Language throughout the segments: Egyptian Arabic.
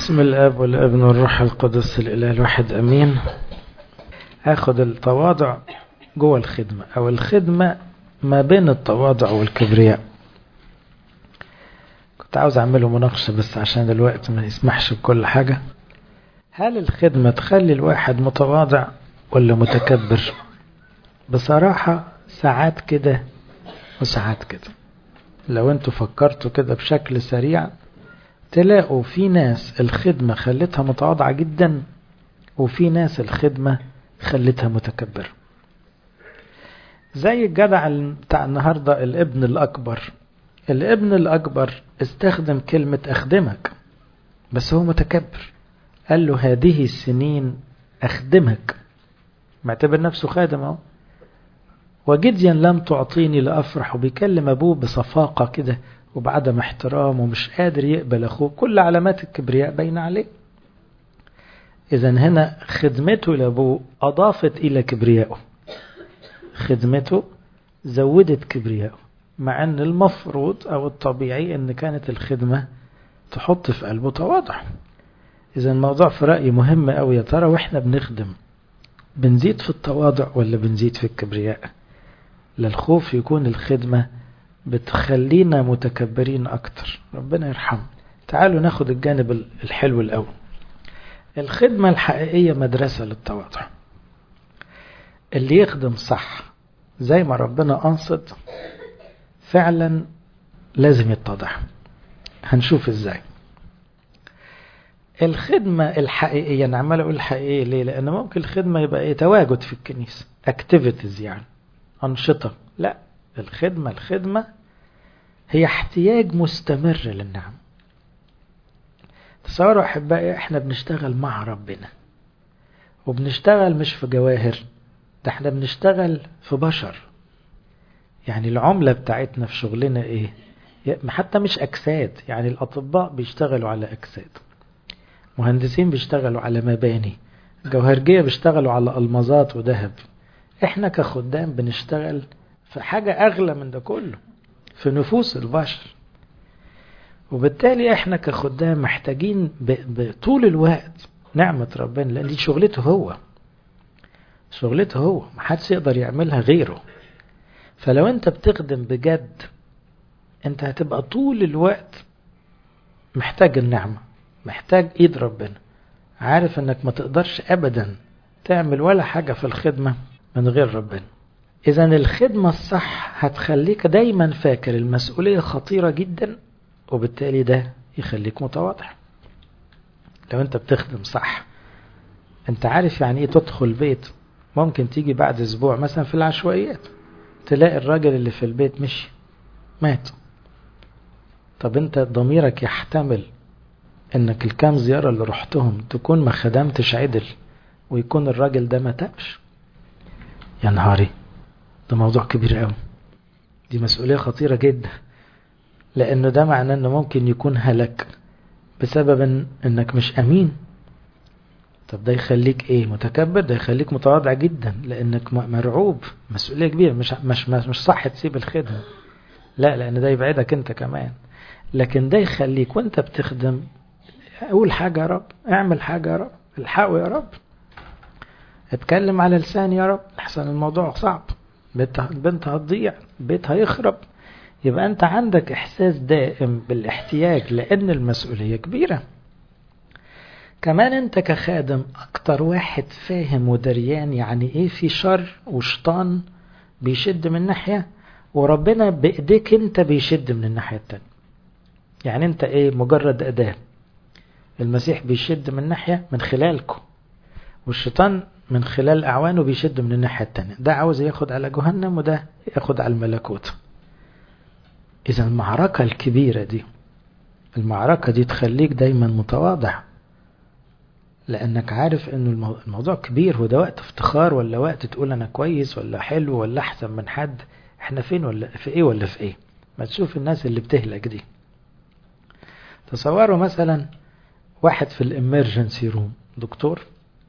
بسم الاب والابن والروح القدس الاله الواحد امين اخد التواضع جوه الخدمه او الخدمه ما بين التواضع والكبرياء كنت عاوز اعمله مناقشه بس عشان الوقت ما يسمحش بكل حاجه هل الخدمه تخلي الواحد متواضع ولا متكبر بصراحه ساعات كده وساعات كده لو انتوا فكرتوا كده بشكل سريع تلاقوا في ناس الخدمة خلتها متواضعة جدا وفي ناس الخدمة خلتها متكبرة زي الجدع بتاع النهاردة الابن الأكبر الابن الأكبر استخدم كلمة أخدمك بس هو متكبر قال له هذه السنين أخدمك معتبر نفسه خادم اهو وجديا لم تعطيني لأفرح وبيكلم أبوه بصفاقة كده وبعدم احترام ومش قادر يقبل أخوه كل علامات الكبرياء باينة عليه إذا هنا خدمته لأبوه أضافت إلى كبريائه خدمته زودت كبريائه مع أن المفروض أو الطبيعي أن كانت الخدمة تحط في قلبه تواضع إذا الموضوع في رأيي مهم أوي يا ترى وإحنا بنخدم بنزيد في التواضع ولا بنزيد في الكبرياء للخوف يكون الخدمة بتخلينا متكبرين أكتر ربنا يرحم تعالوا ناخد الجانب الحلو الأول الخدمة الحقيقية مدرسة للتواضع اللي يخدم صح زي ما ربنا أنصت فعلا لازم يتضع هنشوف ازاي الخدمة الحقيقية أنا عمال أقول الحقيقية ليه؟ لأن ممكن الخدمة يبقى إيه تواجد في الكنيسة activities يعني أنشطة لا الخدمة الخدمة هي احتياج مستمر للنعم تصوروا أحبائي إحنا بنشتغل مع ربنا وبنشتغل مش في جواهر ده احنا بنشتغل في بشر يعني العملة بتاعتنا في شغلنا ايه حتى مش أجساد يعني الأطباء بيشتغلوا على أجساد مهندسين بيشتغلوا على مباني جوهرجية بيشتغلوا على ألمازات وذهب احنا كخدام بنشتغل في حاجة أغلى من ده كله في نفوس البشر وبالتالي احنا كخدام محتاجين طول الوقت نعمة ربنا لأن دي شغلته هو شغلته هو محدش يقدر يعملها غيره فلو انت بتخدم بجد انت هتبقى طول الوقت محتاج النعمة محتاج ايد ربنا عارف انك ما تقدرش ابدا تعمل ولا حاجة في الخدمة من غير ربنا اذا الخدمة الصح هتخليك دايما فاكر المسؤولية خطيرة جدا وبالتالي ده يخليك متواضع لو انت بتخدم صح انت عارف يعني ايه تدخل بيت ممكن تيجي بعد اسبوع مثلا في العشوائيات تلاقي الراجل اللي في البيت مشي مات طب انت ضميرك يحتمل انك الكام زيارة اللي رحتهم تكون ما خدمتش عدل ويكون الراجل ده ما تابش يا نهاري ده موضوع كبير قوي دي مسؤولية خطيرة جدا لانه ده معناه انه ممكن يكون هلك بسبب إن انك مش امين طب ده يخليك ايه متكبر ده يخليك متواضع جدا لانك مرعوب مسؤولية كبيرة مش مش مش صح تسيب الخدمة لا لان ده يبعدك انت كمان لكن ده يخليك وانت بتخدم اقول حاجة يا رب اعمل حاجة يا رب الحقه يا رب اتكلم على لساني يا رب احسن الموضوع صعب البنت هتضيع البيت هيخرب يبقى انت عندك احساس دائم بالاحتياج لان المسؤولية كبيرة كمان انت كخادم اكتر واحد فاهم ودريان يعني ايه في شر وشيطان بيشد من ناحية وربنا بايديك انت بيشد من الناحية التانية يعني انت ايه مجرد اداة المسيح بيشد من ناحية من خلالكم والشيطان من خلال أعوانه بيشد من الناحية التانية ده عاوز ياخد على جهنم وده ياخد على الملكوت إذا المعركة الكبيرة دي المعركة دي تخليك دايما متواضع لأنك عارف أنه الموضوع كبير هو ده وقت افتخار ولا وقت تقول أنا كويس ولا حلو ولا أحسن من حد احنا فين ولا في ايه ولا في ايه ما تشوف الناس اللي بتهلك دي تصوروا مثلا واحد في الامرجنسي روم دكتور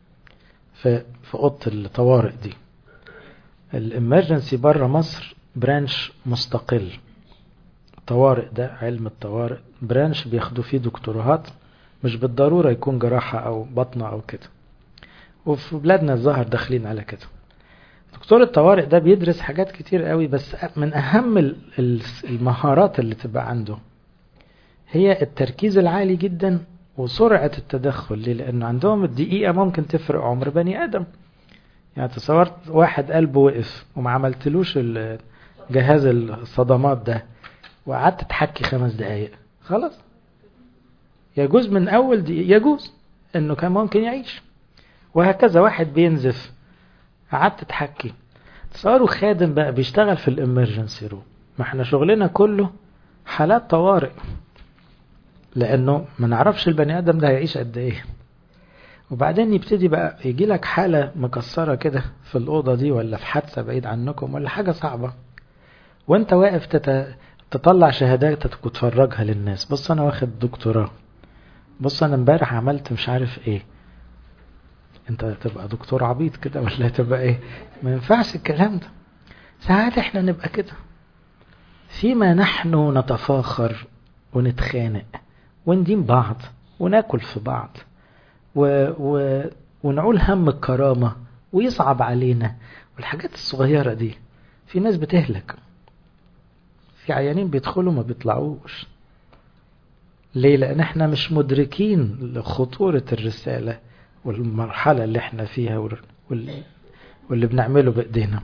في في اوضه الطوارئ دي الامرجنسي بره مصر برانش مستقل الطوارئ ده علم الطوارئ برانش بياخدوا فيه دكتوراهات مش بالضرورة يكون جراحة أو بطنة أو كده وفي بلادنا الظاهر داخلين على كده دكتور الطوارئ ده بيدرس حاجات كتير قوي بس من أهم المهارات اللي تبقى عنده هي التركيز العالي جدا وسرعة التدخل ليه؟ لأنه عندهم الدقيقة ممكن تفرق عمر بني آدم يعني تصورت واحد قلبه وقف وما عملتلوش جهاز الصدمات ده وقعدت تحكي خمس دقايق خلاص يجوز من أول دقيقة يجوز إنه كان ممكن يعيش وهكذا واحد بينزف قعدت تحكي تصوروا خادم بقى بيشتغل في الامرجنسي روم ما احنا شغلنا كله حالات طوارئ لانه ما نعرفش البني ادم ده هيعيش قد ايه وبعدين يبتدي بقى يجي لك حاله مكسره كده في الاوضه دي ولا في حادثه بعيد عنكم ولا حاجه صعبه وانت واقف تت... تطلع شهاداتك وتفرجها للناس بص انا واخد دكتوراه بص انا امبارح عملت مش عارف ايه انت تبقى دكتور عبيط كده ولا تبقى ايه ما ينفعش الكلام ده ساعات احنا نبقى كده فيما نحن نتفاخر ونتخانق وندين بعض وناكل في بعض و... و... ونعول هم الكرامة ويصعب علينا والحاجات الصغيرة دي في ناس بتهلك في عيانين بيدخلوا ما بيطلعوش ليه لان احنا مش مدركين لخطورة الرسالة والمرحلة اللي احنا فيها واللي, واللي بنعمله بايدينا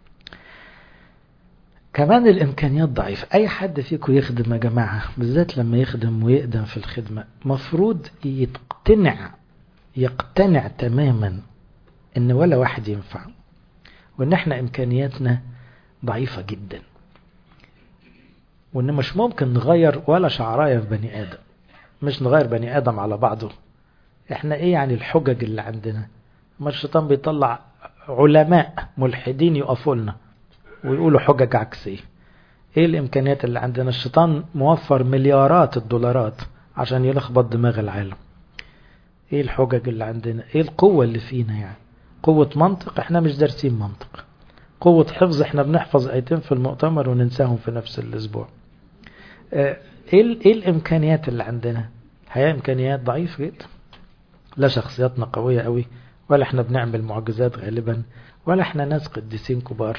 كمان الامكانيات ضعيفة اي حد فيكم يخدم يا جماعة بالذات لما يخدم ويقدم في الخدمة مفروض يقتنع يقتنع تماما ان ولا واحد ينفع وان احنا امكانياتنا ضعيفة جدا وان مش ممكن نغير ولا شعرايه في بني ادم مش نغير بني ادم على بعضه احنا ايه يعني الحجج اللي عندنا ما الشيطان بيطلع علماء ملحدين يقفوا لنا ويقولوا حجج عكسيه ايه الامكانيات اللي عندنا الشيطان موفر مليارات الدولارات عشان يلخبط دماغ العالم ايه الحجج اللي عندنا ايه القوة اللي فينا يعني قوة منطق احنا مش دارسين منطق قوة حفظ احنا بنحفظ ايتين في المؤتمر وننساهم في نفس الاسبوع ايه ايه الامكانيات اللي عندنا الحقيقة امكانيات ضعيفة جدا لا شخصياتنا قوية قوي ولا احنا بنعمل معجزات غالبا ولا احنا ناس قديسين كبار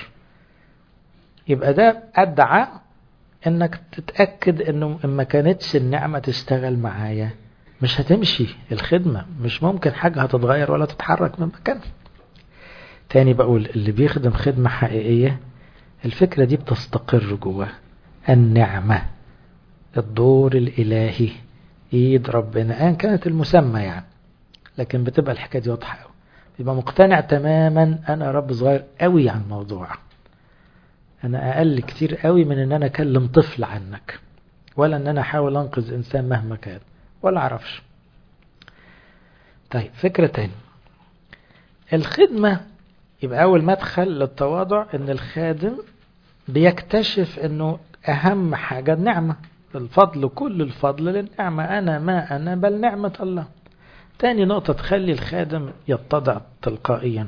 يبقى ده ادعى انك تتأكد انه ما كانتش النعمة تشتغل معايا مش هتمشي الخدمة مش ممكن حاجة هتتغير ولا تتحرك من مكانها تاني بقول اللي بيخدم خدمة حقيقية الفكرة دي بتستقر جواه النعمة الدور الإلهي إيد ربنا أن كانت المسمى يعني لكن بتبقى الحكاية دي واضحة قوي يبقى مقتنع تماما أنا رب صغير قوي عن الموضوع أنا أقل كتير قوي من أن أنا أكلم طفل عنك ولا أن أنا أحاول أنقذ إنسان مهما كان ولا أعرفش طيب فكرة تاني الخدمة يبقى أول مدخل للتواضع أن الخادم بيكتشف أنه أهم حاجة النعمة الفضل كل الفضل للنعمة أنا ما أنا بل نعمة الله تاني نقطة تخلي الخادم يتضع تلقائيا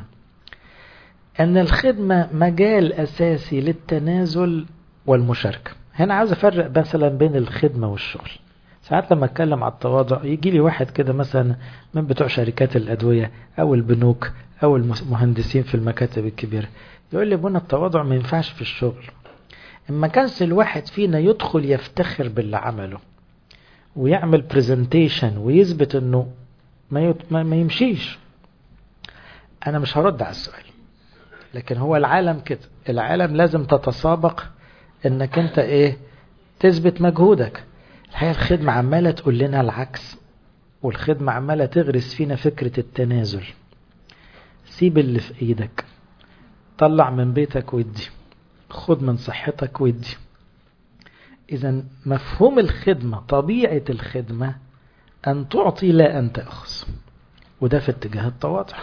أن الخدمة مجال أساسي للتنازل والمشاركة هنا عاوز أفرق مثلا بين الخدمة والشغل ساعات لما اتكلم على التواضع يجي لي واحد كده مثلا من بتوع شركات الأدوية أو البنوك أو المهندسين في المكاتب الكبيرة يقول لي بنا التواضع ما ينفعش في الشغل اما كانش الواحد فينا يدخل يفتخر باللي عمله ويعمل برزنتيشن ويثبت انه ما, يت... ما يمشيش انا مش هرد على السؤال لكن هو العالم كده العالم لازم تتسابق انك انت ايه تثبت مجهودك الحقيقة الخدمة عمالة تقول لنا العكس والخدمة عمالة تغرس فينا فكرة التنازل سيب اللي في ايدك طلع من بيتك ودي خد من صحتك ودي اذا مفهوم الخدمة طبيعة الخدمة ان تعطي لا ان تأخذ وده في اتجاه التواضع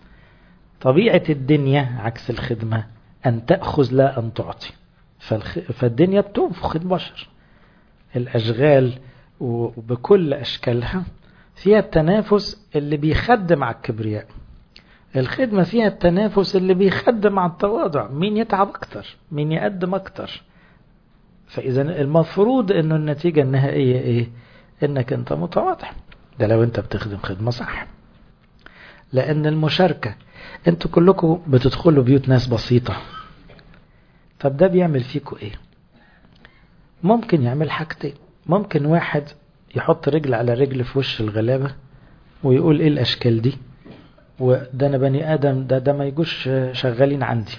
طبيعة الدنيا عكس الخدمة ان تأخذ لا ان تعطي فالخ... فالدنيا بتنفخ البشر الاشغال وبكل اشكالها فيها التنافس اللي بيخدم على الكبرياء الخدمة فيها التنافس اللي بيخدم على التواضع مين يتعب أكتر مين يقدم أكتر فإذا المفروض أنه النتيجة النهائية إيه إنك أنت متواضع ده لو انت بتخدم خدمة صح لان المشاركة انتوا كلكم بتدخلوا بيوت ناس بسيطة طب ده بيعمل فيكم ايه ممكن يعمل حاجتين ممكن واحد يحط رجل على رجل في وش الغلابة ويقول ايه الاشكال دي وده انا بني ادم ده ده ما يجوش شغالين عندي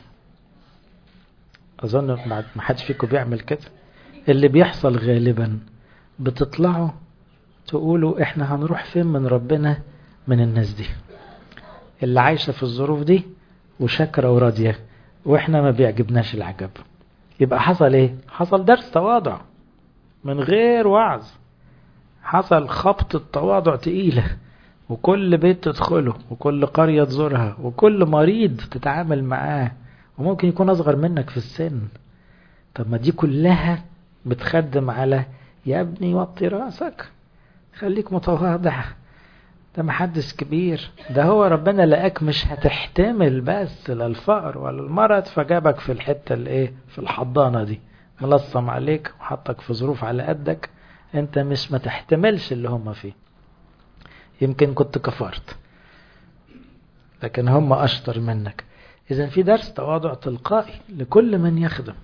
اظن ما حدش فيكم بيعمل كده اللي بيحصل غالبا بتطلعوا تقولوا احنا هنروح فين من ربنا من الناس دي اللي عايشة في الظروف دي وشاكرة وراضية واحنا ما بيعجبناش العجب يبقى حصل ايه حصل درس تواضع من غير وعظ حصل خبط التواضع تقيلة وكل بيت تدخله وكل قرية تزورها وكل مريض تتعامل معاه وممكن يكون أصغر منك في السن طب ما دي كلها بتخدم على يا ابني وطي راسك خليك متواضع ده محدث كبير ده هو ربنا لقاك مش هتحتمل بس لا الفقر ولا المرض فجابك في الحتة الايه في الحضانة دي ملصم عليك وحطك في ظروف على قدك انت مش ما تحتملش اللي هم فيه يمكن كنت كفرت لكن هم اشطر منك اذا في درس تواضع تلقائي لكل من يخدم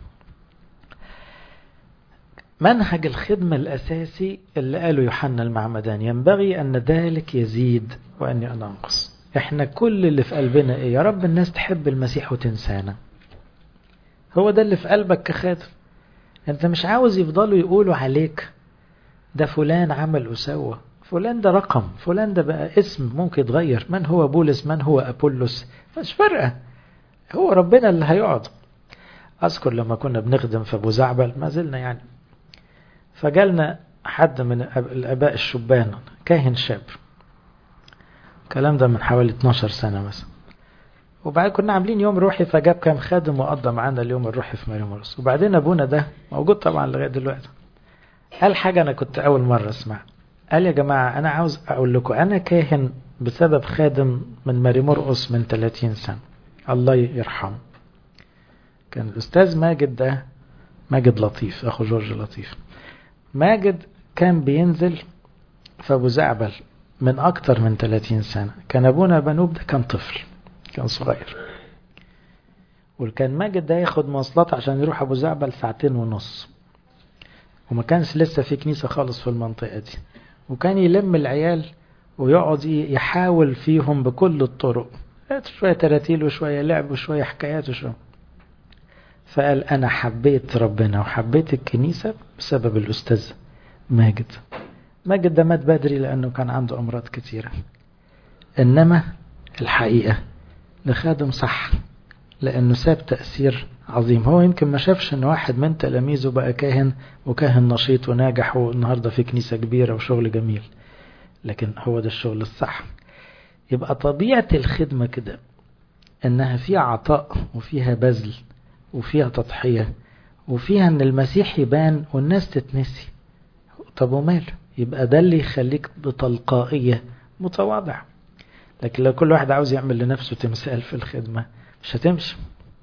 منهج الخدمة الأساسي اللي قاله يوحنا المعمدان ينبغي أن ذلك يزيد وأني أنا أنقص إحنا كل اللي في قلبنا إيه يا رب الناس تحب المسيح وتنسانا هو ده اللي في قلبك كخادم أنت مش عاوز يفضلوا يقولوا عليك ده فلان عمل وسوى فلان ده رقم فلان ده بقى اسم ممكن يتغير من هو بولس من هو أبولس مش فارقة هو ربنا اللي هيقعد أذكر لما كنا بنخدم في أبو زعبل ما زلنا يعني فجالنا حد من الآباء الشبان كاهن شاب الكلام ده من حوالي 12 سنة مثلا وبعدين كنا عاملين يوم روحي فجاب كام خادم وقضى معانا اليوم الروحي في مريم وبعدين أبونا ده موجود طبعا لغاية دلوقتي قال حاجة أنا كنت أول مرة أسمع قال يا جماعة أنا عاوز أقول لكم أنا كاهن بسبب خادم من ماري مرقص من 30 سنة الله يرحمه كان الأستاذ ماجد ده ماجد لطيف أخو جورج لطيف ماجد كان بينزل في أبو زعبل من أكتر من 30 سنة كان أبونا بنوب ده كان طفل كان صغير وكان ماجد ده ياخد مواصلات عشان يروح أبو زعبل ساعتين ونص وما كانش لسه في كنيسة خالص في المنطقة دي وكان يلم العيال ويقعد يحاول فيهم بكل الطرق شوية تراتيل وشوية لعب وشوية حكايات وشوية فقال أنا حبيت ربنا وحبيت الكنيسة بسبب الأستاذ ماجد ماجد ده مات بدري لأنه كان عنده أمراض كتيرة إنما الحقيقة ده خادم صح لأنه ساب تأثير عظيم هو يمكن ما شافش إن واحد من تلاميذه بقى كاهن وكاهن نشيط وناجح والنهاردة في كنيسة كبيرة وشغل جميل لكن هو ده الشغل الصح يبقى طبيعة الخدمة كده إنها فيها عطاء وفيها بذل وفيها تضحية وفيها ان المسيح يبان والناس تتنسي طب وماله يبقى ده اللي يخليك بتلقائية متواضع لكن لو كل واحد عاوز يعمل لنفسه تمثال في الخدمة مش هتمشي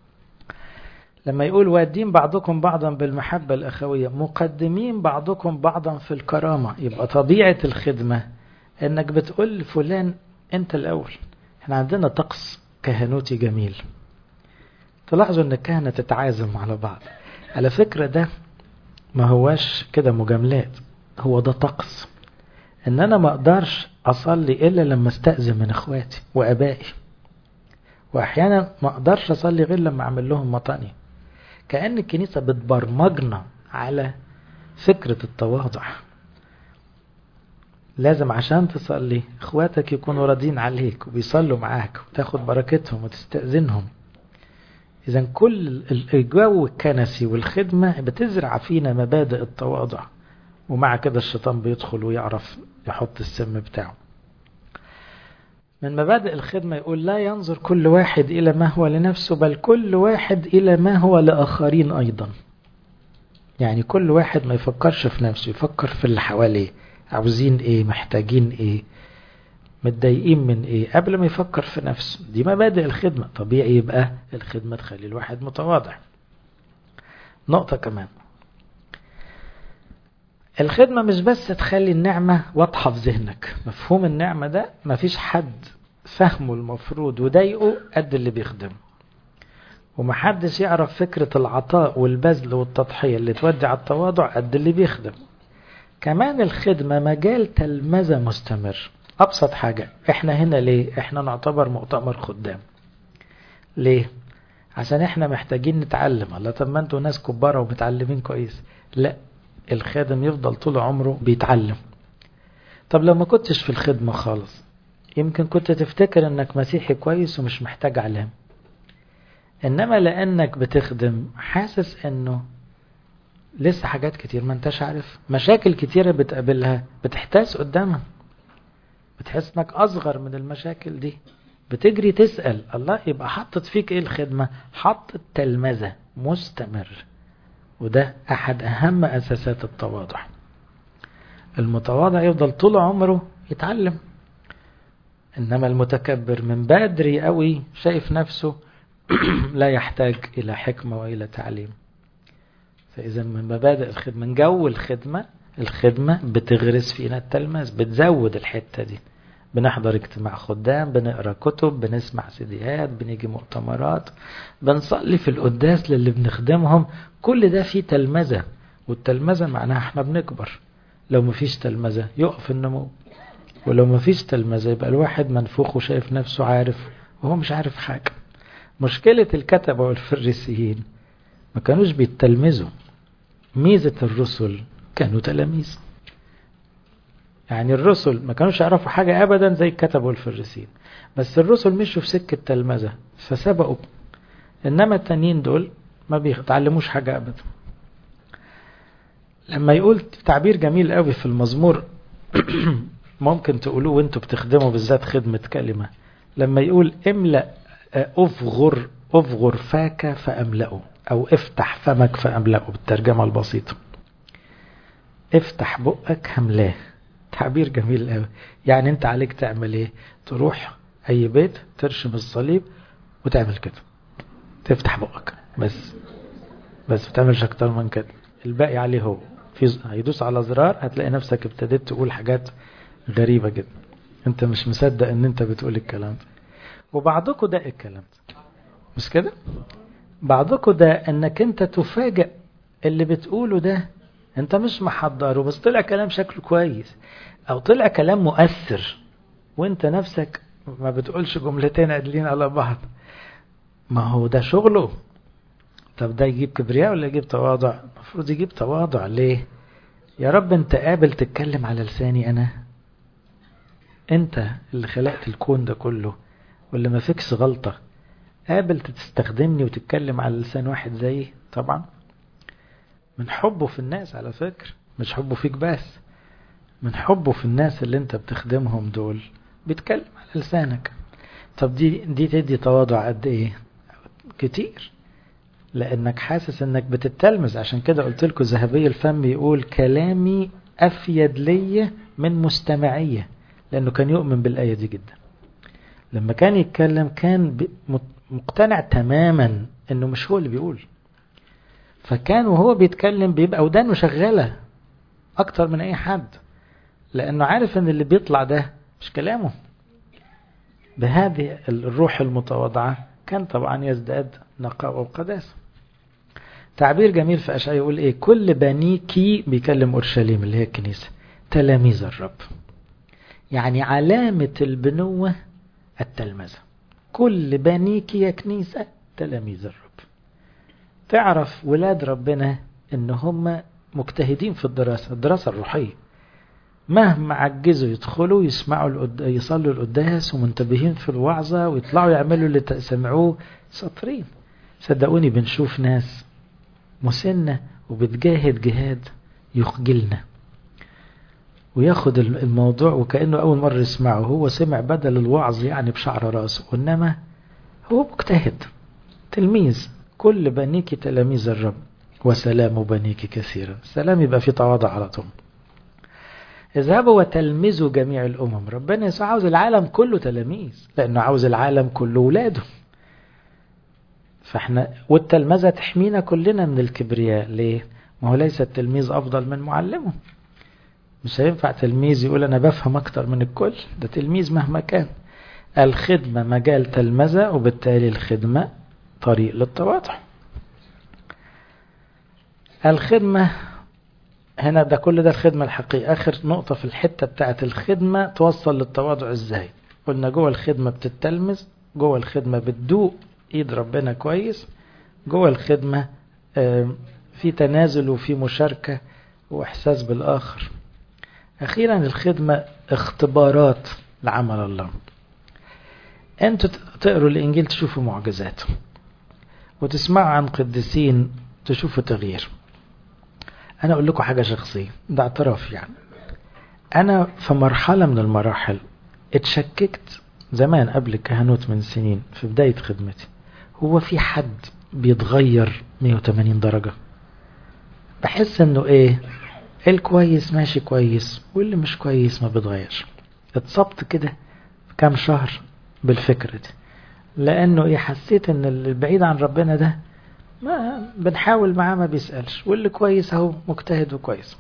لما يقول وادين بعضكم بعضا بالمحبة الأخوية مقدمين بعضكم بعضا في الكرامة يبقى طبيعة الخدمة انك بتقول فلان انت الأول احنا عندنا طقس كهنوتي جميل تلاحظوا ان الكهنة تتعازم على بعض على فكرة ده ما هواش كده مجاملات هو ده طقس ان انا ما اقدرش اصلي الا لما استأذن من اخواتي وابائي واحيانا ما اقدرش اصلي غير لما اعمل لهم مطاني كأن الكنيسة بتبرمجنا على فكرة التواضع لازم عشان تصلي اخواتك يكونوا راضين عليك وبيصلوا معاك وتاخد بركتهم وتستأذنهم إذا كل الجو الكنسي والخدمة بتزرع فينا مبادئ التواضع ومع كده الشيطان بيدخل ويعرف يحط السم بتاعه من مبادئ الخدمة يقول لا ينظر كل واحد إلى ما هو لنفسه بل كل واحد إلى ما هو لآخرين أيضا يعني كل واحد ما يفكرش في نفسه يفكر في اللي حواليه عاوزين ايه محتاجين ايه متضايقين من ايه قبل ما يفكر في نفسه دي مبادئ الخدمة طبيعي يبقى الخدمة تخلي الواحد متواضع نقطة كمان الخدمة مش بس تخلي النعمة واضحة في ذهنك مفهوم النعمة ده مفيش حد فهمه المفروض وضايقه قد اللي بيخدمه ومحدش يعرف فكرة العطاء والبذل والتضحية اللي تودي على التواضع قد اللي بيخدم كمان الخدمة مجال تلمذة مستمر أبسط حاجة إحنا هنا ليه إحنا نعتبر مؤتمر خدام ليه عشان إحنا محتاجين نتعلم الله طب ما أنتوا ناس كبارة ومتعلمين كويس لا الخادم يفضل طول عمره بيتعلم طب لو ما كنتش في الخدمة خالص يمكن كنت تفتكر انك مسيحي كويس ومش محتاج علام انما لانك بتخدم حاسس انه لسه حاجات كتير ما انتش عارف مشاكل كتيرة بتقابلها بتحتاس قدامها بتحس انك اصغر من المشاكل دي بتجري تسأل الله يبقى حطت فيك ايه الخدمة حطت تلمذة مستمر وده احد اهم اساسات التواضع المتواضع يفضل طول عمره يتعلم انما المتكبر من بدري قوي شايف نفسه لا يحتاج الى حكمة والى تعليم فاذا من مبادئ الخدمة من جو الخدمة الخدمة بتغرس فينا التلمذ بتزود الحتة دي بنحضر اجتماع خدام بنقرا كتب بنسمع سيديات بنيجي مؤتمرات بنصلي في القداس للي بنخدمهم كل ده فيه تلمذة والتلمذة معناها احنا بنكبر لو مفيش تلمذة يقف النمو ولو مفيش تلمذة يبقى الواحد منفوخ وشايف نفسه عارف وهو مش عارف حاجة مشكلة الكتبة والفريسيين ما كانوش بيتلمذوا ميزة الرسل كانوا تلاميذ يعني الرسل ما كانوش يعرفوا حاجة أبدا زي الكتب والفريسين بس الرسل مشوا في سكة تلمذة فسبقوا إنما التانيين دول ما بيتعلموش حاجة أبدا لما يقول تعبير جميل قوي في المزمور ممكن تقولوه وانتوا بتخدموا بالذات خدمة كلمة لما يقول املأ افغر افغر فاك فاملأه او افتح فمك فاملأه بالترجمة البسيطة افتح بقك هملاه تعبير جميل قوي يعني انت عليك تعمل ايه تروح اي بيت ترشم الصليب وتعمل كده تفتح بقك بس بس ما تعملش اكتر من كده الباقي عليه هو في هيدوس على زرار هتلاقي نفسك ابتديت تقول حاجات غريبة جدا انت مش مصدق ان انت بتقول الكلام ده وبعضكم ده الكلام ده مش كده بعضكم ده انك انت تفاجئ اللي بتقوله ده انت مش محضره بس طلع كلام شكله كويس او طلع كلام مؤثر وانت نفسك ما بتقولش جملتين عدلين على بعض ما هو ده شغله طب ده يجيب كبرياء ولا يجيب تواضع المفروض يجيب تواضع ليه يا رب انت قابل تتكلم على لساني انا انت اللي خلقت الكون ده كله واللي ما فيكش غلطة قابل تستخدمني وتتكلم على لسان واحد زيي طبعا من حبه في الناس على فكرة مش حبه فيك بس من حبه في الناس اللي انت بتخدمهم دول بيتكلم على لسانك طب دي دي تدي تواضع قد ايه كتير لانك حاسس انك بتتلمذ عشان كده قلت لكم ذهبي الفم يقول كلامي افيد لي من مستمعيه لانه كان يؤمن بالايه دي جدا لما كان يتكلم كان مقتنع تماما انه مش هو اللي بيقول فكان وهو بيتكلم بيبقى ودانه شغاله اكتر من اي حد لانه عارف ان اللي بيطلع ده مش كلامه بهذه الروح المتواضعه كان طبعا يزداد نقاء وقداسه تعبير جميل في أشعياء يقول إيه كل بنيكي بيكلم أورشليم اللي هي الكنيسة تلاميذ الرب يعني علامة البنوة التلمذة كل بنيكي يا كنيسة تلاميذ الرب تعرف ولاد ربنا ان هم مجتهدين في الدراسة الدراسة الروحية مهما عجزوا يدخلوا يسمعوا القد... يصلوا القداس ومنتبهين في الوعظة ويطلعوا يعملوا اللي سمعوه سطرين صدقوني بنشوف ناس مسنة وبتجاهد جهاد يخجلنا وياخد الموضوع وكأنه أول مرة يسمعه هو سمع بدل الوعظ يعني بشعر راسه وإنما هو مجتهد تلميذ كل بنيك تلاميذ الرب وسلام بنيك كثيرا السلام يبقى في تواضع على طول اذهبوا وتلمذوا جميع الأمم ربنا يسوع عاوز العالم كله تلاميذ لأنه عاوز العالم كله ولاده فاحنا والتلمذة تحمينا كلنا من الكبرياء ليه؟ ما هو ليس التلميذ أفضل من معلمه مش هينفع تلميذ يقول أنا بفهم أكتر من الكل ده تلميذ مهما كان الخدمة مجال تلمذة وبالتالي الخدمة طريق للتواضع الخدمة هنا ده كل ده الخدمة الحقيقية آخر نقطة في الحتة بتاعت الخدمة توصل للتواضع ازاي قلنا جوه الخدمة بتتلمذ جوه الخدمة بتدوق ايد ربنا كويس جوه الخدمة في تنازل وفي مشاركة واحساس بالاخر اخيرا الخدمة اختبارات لعمل الله انتوا تقروا الانجيل تشوفوا معجزات وتسمعوا عن قديسين تشوفوا تغيير انا اقول لكم حاجة شخصية ده اعتراف يعني انا في مرحلة من المراحل اتشككت زمان قبل الكهنوت من سنين في بداية خدمتي هو في حد بيتغير 180 درجة بحس انه ايه الكويس ماشي كويس واللي مش كويس ما بيتغيرش اتصبت كده كام شهر بالفكرة دي لانه ايه حسيت ان البعيد عن ربنا ده ما بنحاول معاه ما بيسألش واللي كويس اهو مجتهد وكويس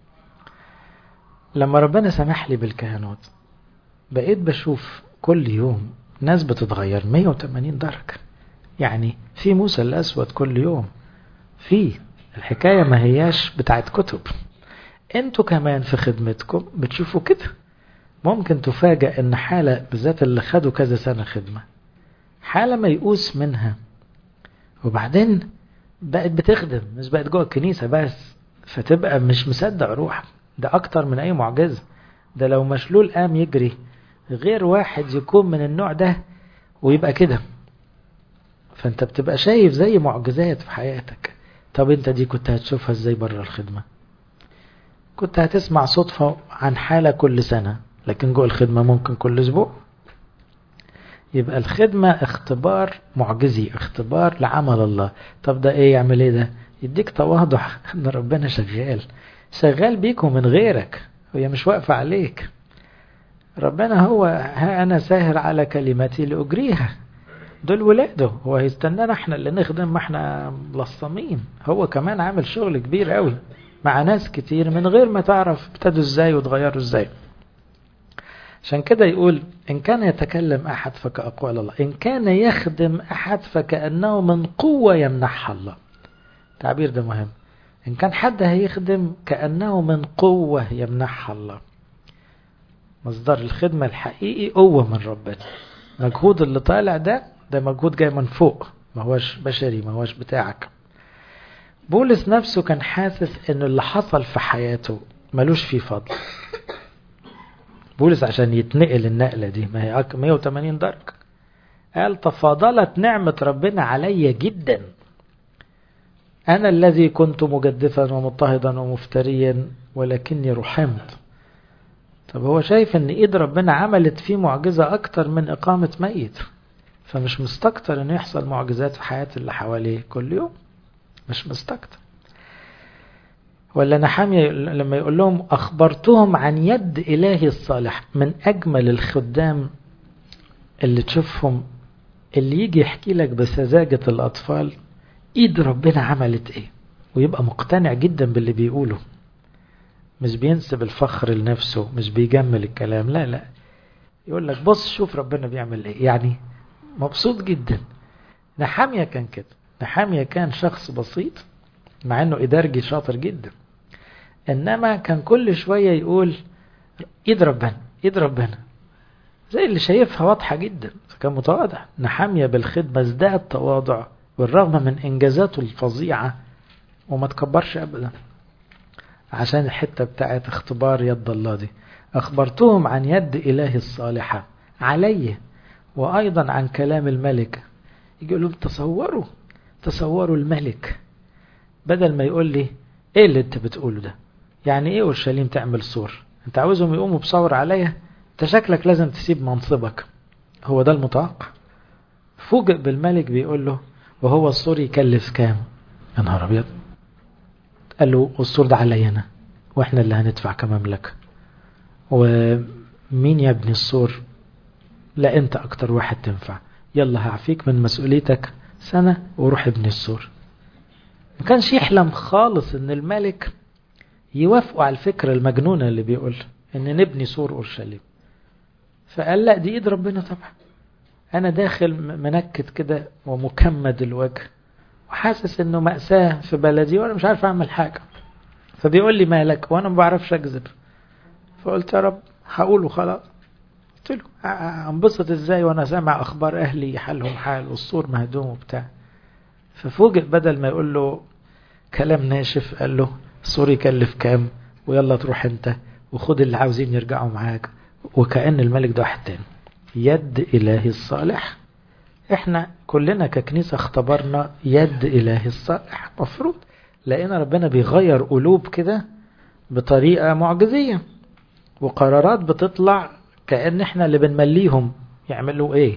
لما ربنا سمح لي بالكهنوت بقيت بشوف كل يوم ناس بتتغير 180 درجة يعني في موسى الأسود كل يوم في الحكاية ما هياش بتاعت كتب انتوا كمان في خدمتكم بتشوفوا كده ممكن تفاجأ ان حالة بالذات اللي خدوا كذا سنة خدمة حالة ميؤوس منها وبعدين بقت بتخدم مش بقت جوه الكنيسة بس فتبقى مش مصدق روحك ده اكتر من اي معجزة ده لو مشلول قام يجري غير واحد يكون من النوع ده ويبقى كده فانت بتبقى شايف زي معجزات في حياتك طب انت دي كنت هتشوفها ازاي بره الخدمة كنت هتسمع صدفة عن حالة كل سنة لكن جوه الخدمة ممكن كل اسبوع يبقى الخدمة اختبار معجزي اختبار لعمل الله طب ده ايه يعمل ايه ده يديك تواضع ان ربنا شغال شغال بيك ومن غيرك وهي مش واقفة عليك ربنا هو ها أنا ساهر على كلمتي لأجريها دول ولاده هو هيستنانا احنا اللي نخدم ما احنا ملصمين هو كمان عامل شغل كبير قوي مع ناس كتير من غير ما تعرف ابتدوا ازاي وتغيروا ازاي عشان كده يقول إن كان يتكلم أحد فكأقوال الله إن كان يخدم أحد فكأنه من قوة يمنحها الله التعبير ده مهم إن كان حد هيخدم كأنه من قوة يمنحها الله مصدر الخدمة الحقيقي قوة من ربنا مجهود اللي طالع ده ده مجهود جاي من فوق ما هوش بشري ما هوش بتاعك بولس نفسه كان حاسس ان اللي حصل في حياته ملوش فيه فضل بولس عشان يتنقل النقلة دي ما هي 180 درجة قال تفاضلت نعمة ربنا علي جدا أنا الذي كنت مجدفا ومضطهدا ومفتريا ولكني رحمت طب هو شايف ان ايد ربنا عملت فيه معجزة اكتر من اقامة ميت فمش مستكتر انه يحصل معجزات في حياة اللي حواليه كل يوم مش مستكتر ولا نحامي لما يقول لهم أخبرتهم عن يد إلهي الصالح من أجمل الخدام اللي تشوفهم اللي يجي يحكي لك بسذاجة الأطفال إيد ربنا عملت إيه ويبقى مقتنع جدا باللي بيقوله مش بينسب الفخر لنفسه مش بيجمل الكلام لا لا يقول لك بص شوف ربنا بيعمل ايه يعني مبسوط جدا نحامية كان كده نحامية كان شخص بسيط مع انه ادارجي شاطر جدا انما كان كل شوية يقول ايد ربنا ايد ربنا زي اللي شايفها واضحة جدا فكان متواضع نحامية بالخدمة ازداد تواضع بالرغم من انجازاته الفظيعة وما تكبرش ابدا عشان الحتة بتاعت اختبار يد الله دي أخبرتهم عن يد إله الصالحة علي وأيضا عن كلام الملك يجي لهم تصوروا تصوروا الملك بدل ما يقول لي ايه اللي انت بتقوله ده يعني ايه اورشليم تعمل سور انت عاوزهم يقوموا بثور عليا انت شكلك لازم تسيب منصبك هو ده المتوقع فوجئ بالملك بيقول له وهو السور يكلف كام يا نهار ابيض قال له السور ده عليا انا واحنا اللي هندفع كمملكه ومين يبني السور لا انت اكتر واحد تنفع يلا هعفيك من مسؤوليتك سنة وروح ابني السور ما كانش يحلم خالص ان الملك يوافقوا على الفكرة المجنونة اللي بيقول ان نبني سور اورشليم فقال لا دي ايد ربنا طبعا انا داخل منكد كده ومكمد الوجه وحاسس انه مأساة في بلدي وانا مش عارف اعمل حاجة فبيقول لي مالك وانا ما بعرفش اكذب فقلت يا رب هقوله خلاص قلت له انبسط ازاي وانا سامع اخبار اهلي حالهم حال والسور مهدوم وبتاع ففوجئ بدل ما يقول له كلام ناشف قال له السور يكلف كام ويلا تروح انت وخد اللي عاوزين يرجعوا معاك وكأن الملك ده واحد تاني يد إلهي الصالح احنا كلنا ككنيسة اختبرنا يد إلهي الصالح مفروض لقينا ربنا بيغير قلوب كده بطريقة معجزية وقرارات بتطلع كأن احنا اللي بنمليهم يعملوا ايه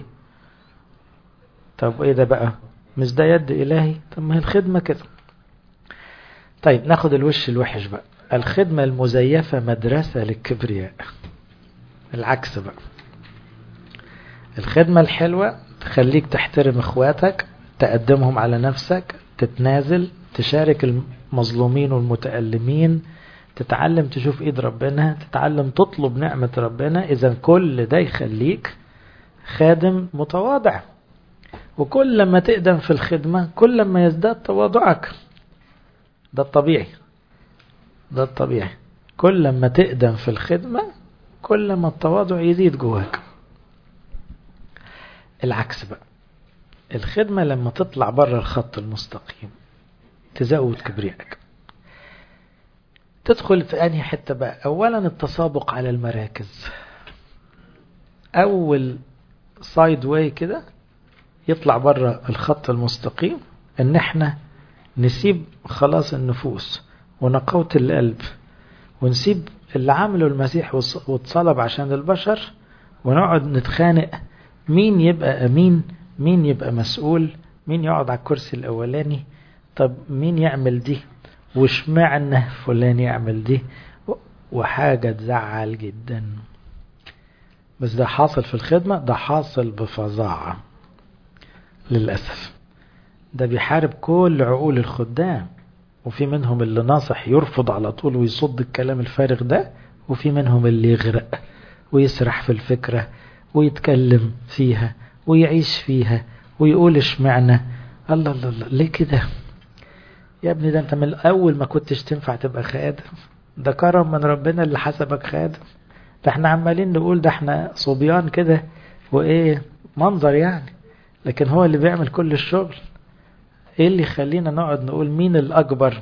طب ايه ده بقى مش ده يد إلهي طب ما هي الخدمة كده طيب ناخد الوش الوحش بقى الخدمة المزيفة مدرسة للكبرياء العكس بقى الخدمة الحلوة تخليك تحترم اخواتك تقدمهم على نفسك تتنازل تشارك المظلومين والمتألمين تتعلم تشوف ايد ربنا تتعلم تطلب نعمة ربنا اذا كل ده يخليك خادم متواضع وكل ما تقدم في الخدمة كل ما يزداد تواضعك ده الطبيعي ده الطبيعي كل ما تقدم في الخدمة كل ما التواضع يزيد جواك العكس بقى الخدمة لما تطلع بره الخط المستقيم تزود كبريائك تدخل في أنهي حتة بقى أولا التسابق على المراكز أول سايد واي كده يطلع بره الخط المستقيم ان احنا نسيب خلاص النفوس ونقاوة القلب ونسيب اللي عمله المسيح واتصلب عشان البشر ونقعد نتخانق مين يبقى أمين مين يبقى مسؤول مين يقعد على الكرسي الأولاني طب مين يعمل دي وشمعنا فلان يعمل دي وحاجة تزعل جدا بس ده حاصل في الخدمة ده حاصل بفظاعة للأسف ده بيحارب كل عقول الخدام وفي منهم اللي ناصح يرفض على طول ويصد الكلام الفارغ ده وفي منهم اللي يغرق ويسرح في الفكرة ويتكلم فيها ويعيش فيها ويقول اشمعنى الله الله الله ليه كده يا ابني ده انت من الاول ما كنتش تنفع تبقى خادم ده كرم من ربنا اللي حسبك خادم ده احنا عمالين نقول ده احنا صبيان كده وايه منظر يعني لكن هو اللي بيعمل كل الشغل ايه اللي يخلينا نقعد نقول مين الاكبر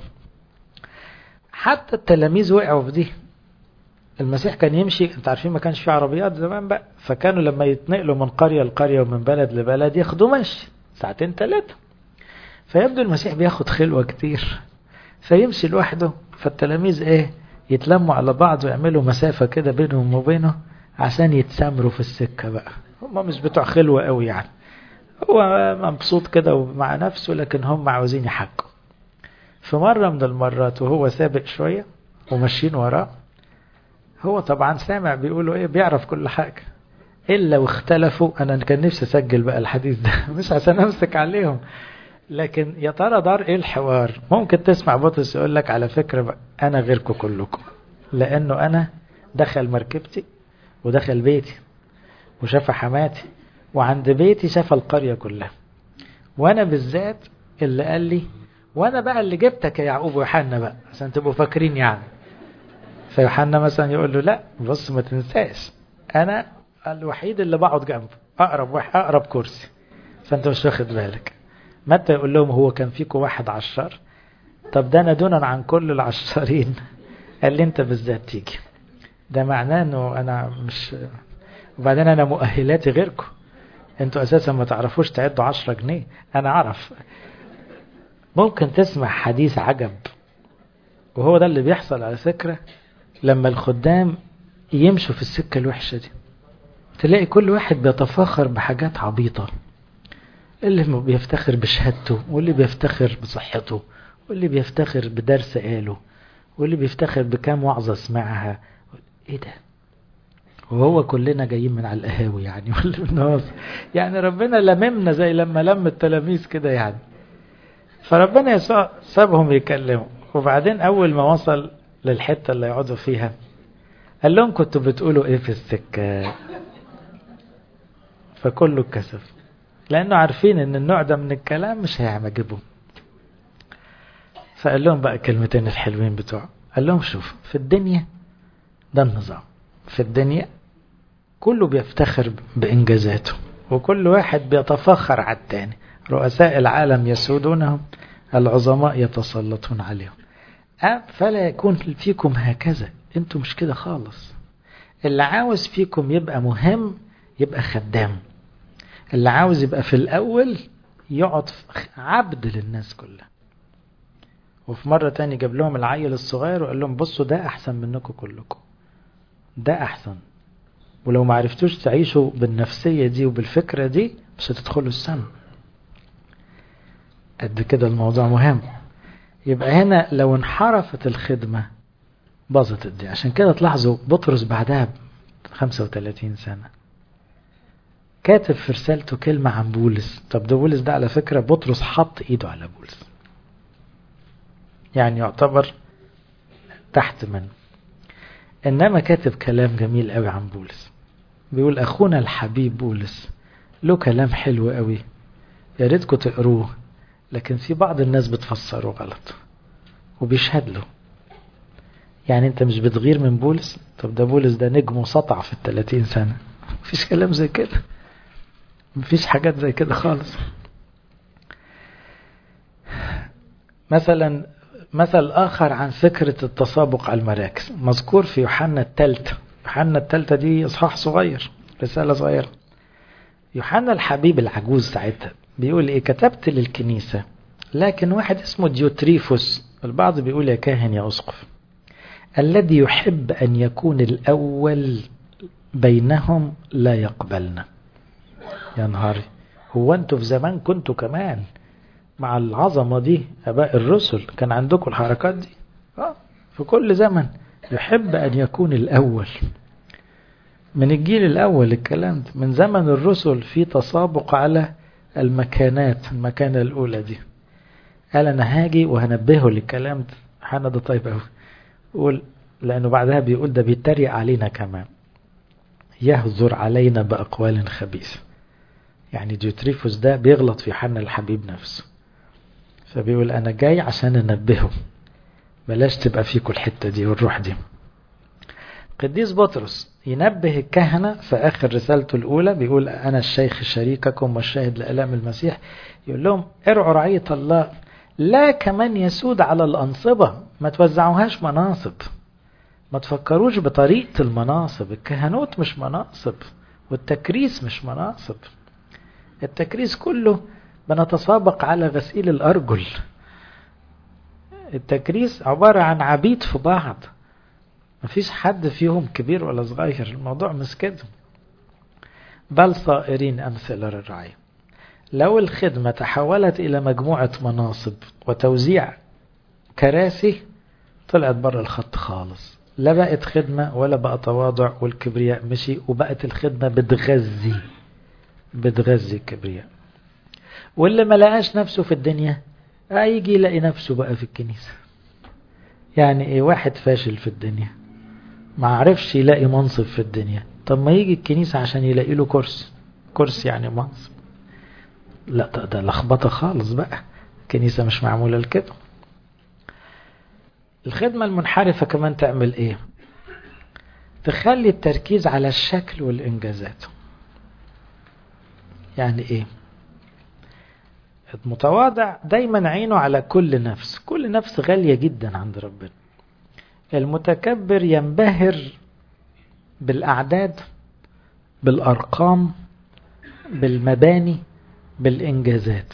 حتى التلاميذ وقعوا في دي المسيح كان يمشي انت عارفين ما كانش في عربيات زمان بقى فكانوا لما يتنقلوا من قرية لقرية ومن بلد لبلد ياخدوا مشي ساعتين ثلاثة فيبدو المسيح بياخد خلوة كتير فيمشي لوحده فالتلاميذ ايه يتلموا على بعض ويعملوا مسافة كده بينهم وبينه عشان يتسامروا في السكة بقى هم مش بتوع خلوة قوي يعني هو مبسوط كده مع نفسه لكن هم عاوزين يحقوا في مرة من المرات وهو سابق شوية وماشيين وراه هو طبعا سامع بيقولوا ايه بيعرف كل حاجة الا واختلفوا انا كان نفسي اسجل بقى الحديث ده مش عشان امسك عليهم لكن يا ترى دار ايه الحوار ممكن تسمع بطرس يقول لك على فكرة بقى انا غيركم كلكم لانه انا دخل مركبتي ودخل بيتي وشاف حماتي وعند بيتي شاف القرية كلها وانا بالذات اللي قال لي وانا بقى اللي جبتك يا يعقوب ويوحنا بقى عشان تبقوا فاكرين يعني فيوحنا مثلا يقول له لا بص ما تنساش انا الوحيد اللي بقعد جنبه اقرب واحد اقرب كرسي فانت مش واخد بالك متى يقول لهم هو كان فيكم واحد عشار طب ده انا دونا عن كل العشارين قال لي انت بالذات تيجي ده معناه انه انا مش وبعدين انا مؤهلاتي غيركم انتوا اساسا ما تعرفوش تعدوا عشرة جنيه انا اعرف ممكن تسمع حديث عجب وهو ده اللي بيحصل على فكرة لما الخدام يمشوا في السكة الوحشة دي تلاقي كل واحد بيتفاخر بحاجات عبيطة اللي بيفتخر بشهادته واللي بيفتخر بصحته واللي بيفتخر بدرس قاله واللي بيفتخر بكام وعظة سمعها ايه ده وهو كلنا جايين من على القهاوي يعني ولا من يعني ربنا لممنا زي لما لم التلاميذ كده يعني فربنا يسوع سابهم يكلموا وبعدين اول ما وصل للحتة اللي يقعدوا فيها قال لهم كنتوا بتقولوا ايه في السكة فكله اتكسف لانه عارفين ان النوع ده من الكلام مش هيعجبهم فقال لهم بقى كلمتين الحلوين بتوعه قال لهم شوف في الدنيا ده النظام في الدنيا كله بيفتخر بإنجازاته وكل واحد بيتفخر على التاني رؤساء العالم يسودونهم العظماء يتسلطون عليهم فلا يكون فيكم هكذا انتوا مش كده خالص اللي عاوز فيكم يبقى مهم يبقى خدام اللي عاوز يبقى في الأول يقعد عبد للناس كلها وفي مرة تاني جاب لهم العيل الصغير وقال لهم بصوا ده أحسن منكم كلكم ده أحسن ولو ما عرفتوش تعيشوا بالنفسية دي وبالفكرة دي مش هتدخلوا السما قد كده الموضوع مهم يبقى هنا لو انحرفت الخدمة باظت الدنيا عشان كده تلاحظوا بطرس بعدها ب 35 سنة كاتب في رسالته كلمة عن بولس طب ده بولس ده على فكرة بطرس حط ايده على بولس يعني يعتبر تحت منه انما كاتب كلام جميل قوي عن بولس بيقول اخونا الحبيب بولس له كلام حلو قوي يا ريتكم تقروه لكن في بعض الناس بتفسره غلط وبيشهد له يعني انت مش بتغير من بولس طب ده بولس ده نجمه سطع في الثلاثين سنة مفيش كلام زي كده مفيش حاجات زي كده خالص مثلا مثل آخر عن فكرة التسابق على المراكز مذكور في يوحنا الثالثة يوحنا الثالثة دي إصحاح صغير رسالة صغيرة يوحنا الحبيب العجوز ساعتها بيقول إيه كتبت للكنيسة لكن واحد اسمه ديوتريفوس البعض بيقول يا كاهن يا أسقف الذي يحب أن يكون الأول بينهم لا يقبلنا يا نهاري هو أنتوا في زمان كنتوا كمان مع العظمة دي أباء الرسل كان عندكم الحركات دي آه في كل زمن يحب أن يكون الأول من الجيل الأول الكلام ده من زمن الرسل في تسابق على المكانات المكانة الأولى دي قال أنا هاجي وهنبهه للكلام ده حنا ده طيب أوي يقول لأنه بعدها بيقول ده بيتريق علينا كمان يهزر علينا بأقوال خبيثة يعني ديوتريفوس ده بيغلط في حنا الحبيب نفسه فبيقول أنا جاي عشان أنبهه بلاش تبقى فيكم الحتة دي والروح دي قديس بطرس ينبه الكهنة في آخر رسالته الأولى بيقول أنا الشيخ شريككم والشاهد لألام المسيح يقول لهم ارعوا رعية الله لا كمان يسود على الأنصبة ما توزعوهاش مناصب ما تفكروش بطريقة المناصب الكهنوت مش مناصب والتكريس مش مناصب التكريس كله بنتسابق على غسيل الأرجل التكريس عبارة عن عبيد في بعض مفيش حد فيهم كبير ولا صغير الموضوع مش كده بل صائرين أمثلة للرعية لو الخدمة تحولت إلى مجموعة مناصب وتوزيع كراسي طلعت بره الخط خالص لا بقت خدمة ولا بقى تواضع والكبرياء مشي وبقت الخدمة بتغذي بتغذي الكبرياء واللي ما لقاش نفسه في الدنيا هيجي يلاقي نفسه بقى في الكنيسة يعني ايه واحد فاشل في الدنيا ما عرفش يلاقي منصب في الدنيا طب ما يجي الكنيسة عشان يلاقي له كرسي كرسي يعني منصب لا ده, ده لخبطة خالص بقى الكنيسة مش معمولة لكده الخدمة المنحرفة كمان تعمل ايه تخلي التركيز على الشكل والإنجازات يعني ايه المتواضع دايما عينه على كل نفس كل نفس غالية جدا عند ربنا المتكبر ينبهر بالأعداد بالأرقام بالمباني بالإنجازات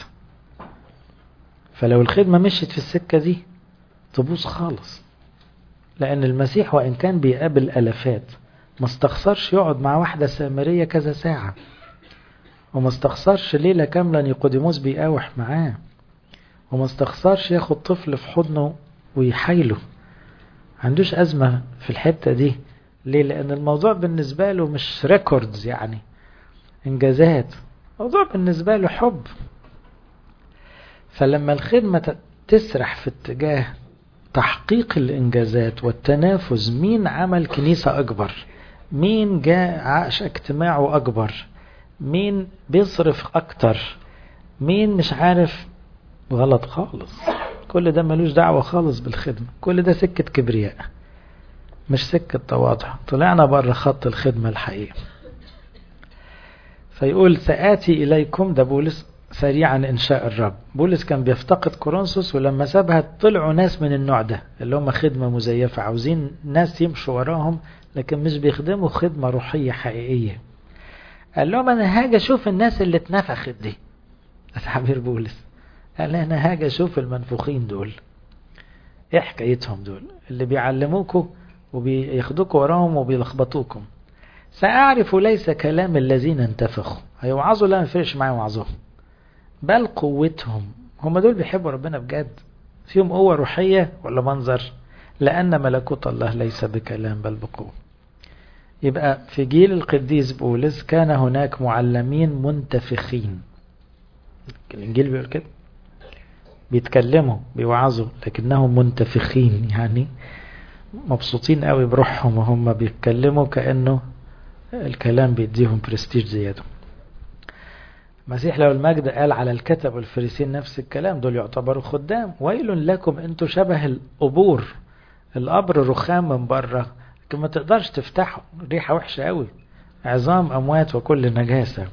فلو الخدمة مشيت في السكة دي تبوظ خالص لأن المسيح وإن كان بيقابل ألفات ما استخسرش يقعد مع واحدة سامرية كذا ساعة وما استخسرش ليلة كاملة نيقوديموس بيقاوح معاه وما استخسرش ياخد طفل في حضنه ويحايله عندوش أزمة في الحتة دي ليه لأن الموضوع بالنسبة له مش ريكوردز يعني إنجازات الموضوع بالنسبة له حب فلما الخدمة تسرح في اتجاه تحقيق الإنجازات والتنافس مين عمل كنيسة أكبر مين جاء عاش اجتماعه أكبر مين بيصرف أكتر مين مش عارف غلط خالص كل ده ملوش دعوة خالص بالخدمة كل ده سكة كبرياء مش سكة تواضع طلعنا بره خط الخدمة الحقيقي فيقول سآتي إليكم ده بولس سريعا إنشاء الرب بولس كان بيفتقد كورنثوس ولما سابها طلعوا ناس من النوع ده اللي هم خدمة مزيفة عاوزين ناس يمشوا وراهم لكن مش بيخدموا خدمة روحية حقيقية قال لهم أنا هاجي أشوف الناس اللي اتنفخت دي ده تعبير بولس قال أنا هاجي أشوف المنفوخين دول إيه حكايتهم دول اللي بيعلموكوا وبياخدوكوا وراهم وبيلخبطوكم سأعرف ليس كلام الذين انتفخوا هيوعظوا لا مفرقش معايا وعظهم بل قوتهم هم دول بيحبوا ربنا بجد فيهم قوة روحية ولا منظر لأن ملكوت الله ليس بكلام بل بقوة يبقى في جيل القديس بولس كان هناك معلمين منتفخين الإنجيل بيقول كده بيتكلموا بيوعظوا لكنهم منتفخين يعني مبسوطين قوي بروحهم وهم بيتكلموا كأنه الكلام بيديهم برستيج زيادة المسيح لو المجد قال على الكتب والفريسين نفس الكلام دول يعتبروا خدام ويل لكم انتوا شبه القبور القبر رخام من بره لكن ما تقدرش تفتحه ريحة وحشة قوي عظام أموات وكل نجاسة